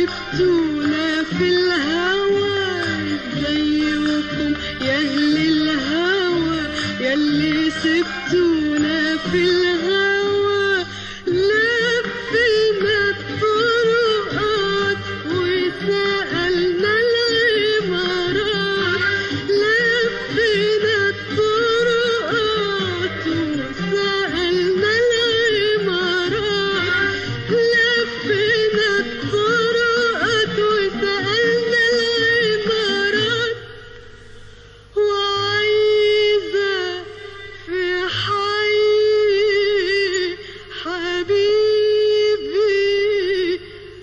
سبتونا في الهوى زيكم يا أهل الهوى ياللي سبتونا في الهوى لفينا الطرقات وسألنا العمارات لفينا الطرقات وسألنا العمارات لفينا الطرقات وسألنا العمارات وعايزة في حي حبيبي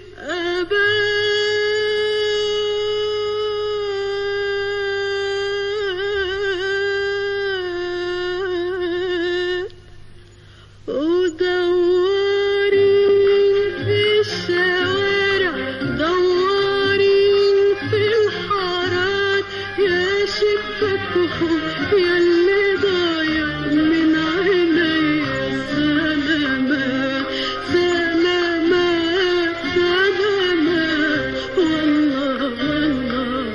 أبات ودورين في الشوارع دورين في الحارات يا شبككم يا اللي ضايع من عيني سلامات سلامات سلامات والله والله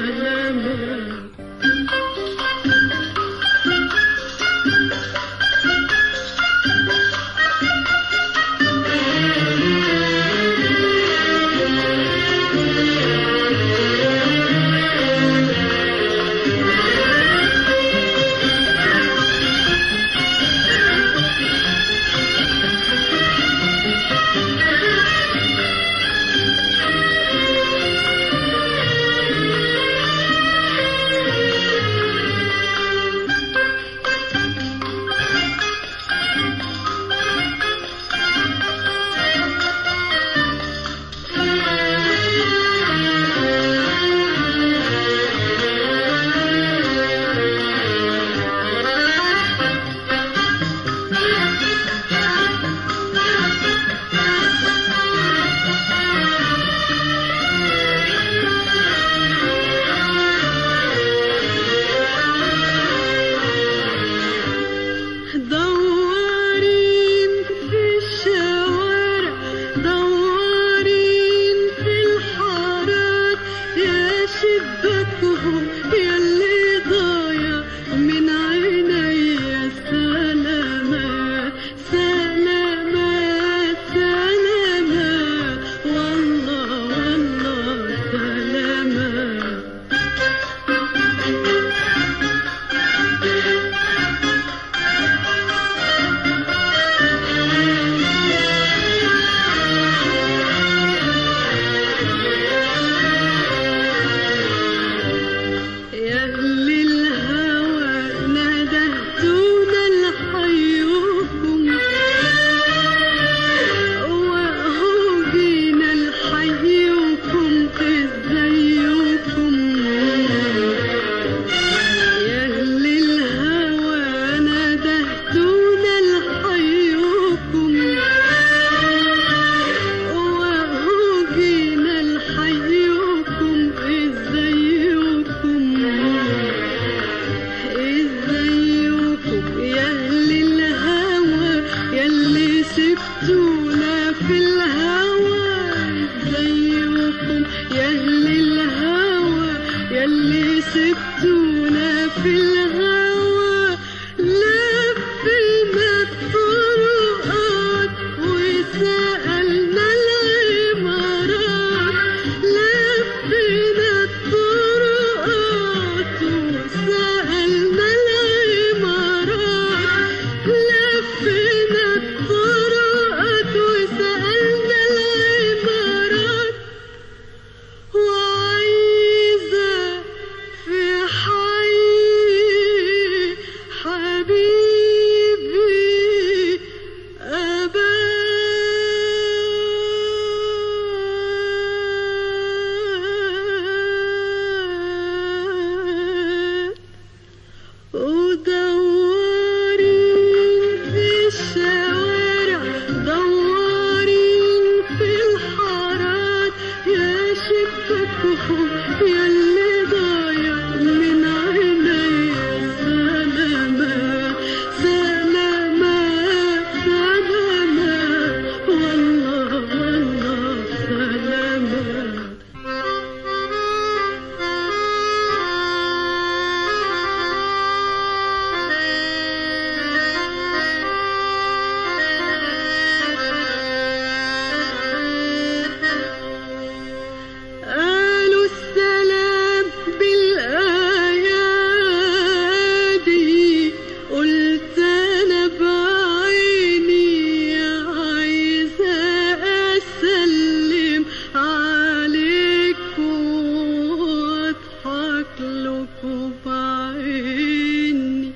سلامات دورين في الشوارع دورين في الحارات يا شبكهم يا اللي ضايع من عيني سلامات سلامات سلامات والله والله سلامات يا أهل الهوى ندهتونا لحيكم وأهو جينا لحيكم ازيكم يا أهل الهوى ندهتونا لحيكم وأهو جينا لحيكم ازيكم ازيكم يا أهل الهوى ياللي سبتونا في الهوى ازيكم يا أهل الهوى ياللي سبتونا في الهوى لفينا الطرقات وسألنا العمارات لفينا الطرقات وسألنا العمارات لفينا الطرقات وسألنا العمارات وعايزة في حي حبيبي أبات ودورين في الشوارع دورين في الحارات يا شبككم يا اللي ضايع من عيني سلامات سلامات سلامات والله والله سلامات سلامات قالوا السلام بالأيادي قلت أنا بعيني عايزة أسلم عليكم وأضحك لكم بعيني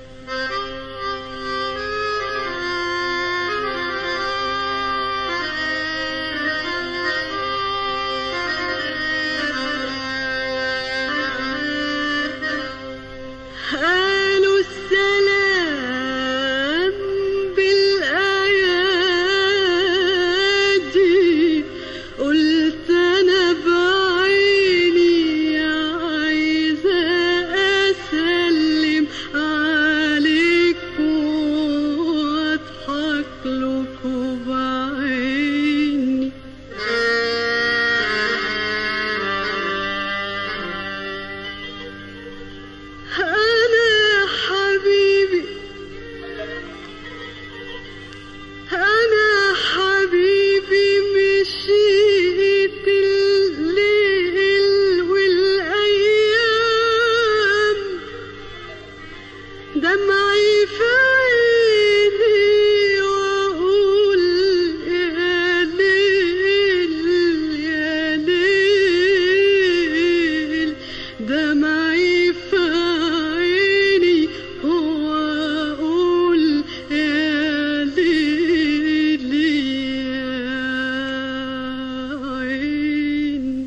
قالوا السلام بالأيادي قلت أنا بعيني عايزة أسلم عليكم وأضحك لكم بعيني أنا حبيبي أنا حبيبي مشيت الليل والأيام دمعي في عيني وأقول يا ليل يا ليل دمعي في عيني وأقول يا ليل يا عيني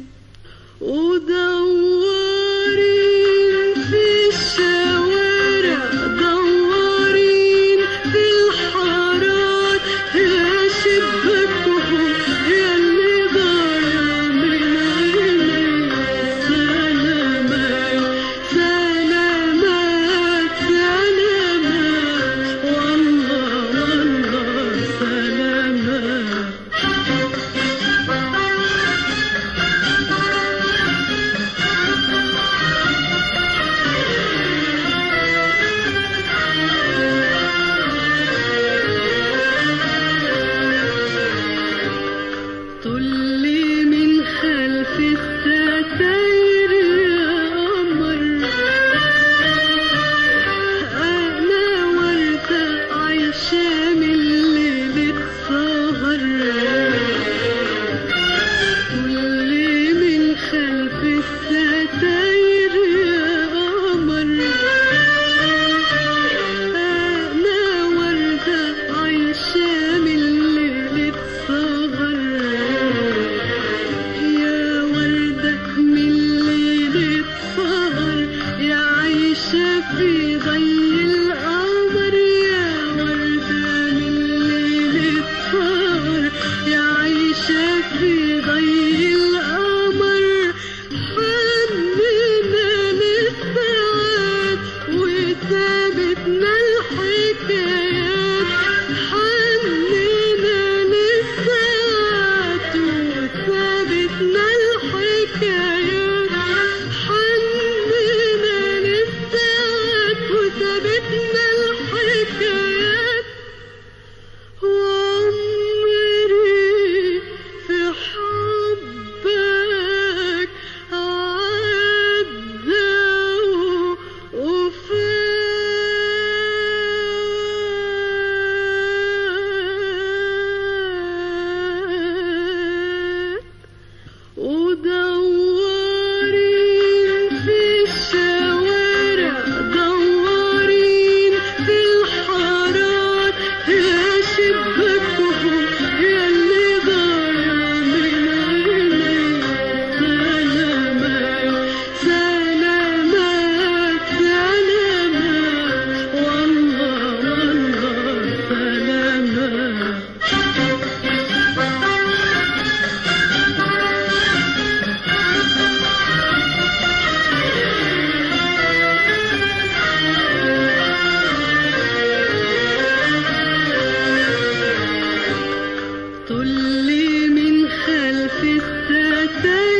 ودورين في الشوارع دورين في الحارات يا شبكهم يا اللي ضايع من عيني سلامات سلامات سلامات والله والله سلامات طلي من خلف الستاير يا قمر أنا وردة عايشة من ليلة سهر طلي من خلف الستاير يا قمر أنا وردة عايشة من ليلة سهر يا وردة من ليلة سهر يا عايشة في ضي القمر يا وردة من ليلة سهر يا عايشة في ضي القمر حننا للساعات وثابتنا الحكايات حننا للساعات وثابتنا الحكايات حننا للساعات وثابتنا الحكايات وعمري في حبك عدى وفات ودورين في الشوارع دورين في الحارات يا شبكهم يا اللي ضايع من عيني سلامات سلامات سلامات والله والله سلامات تاني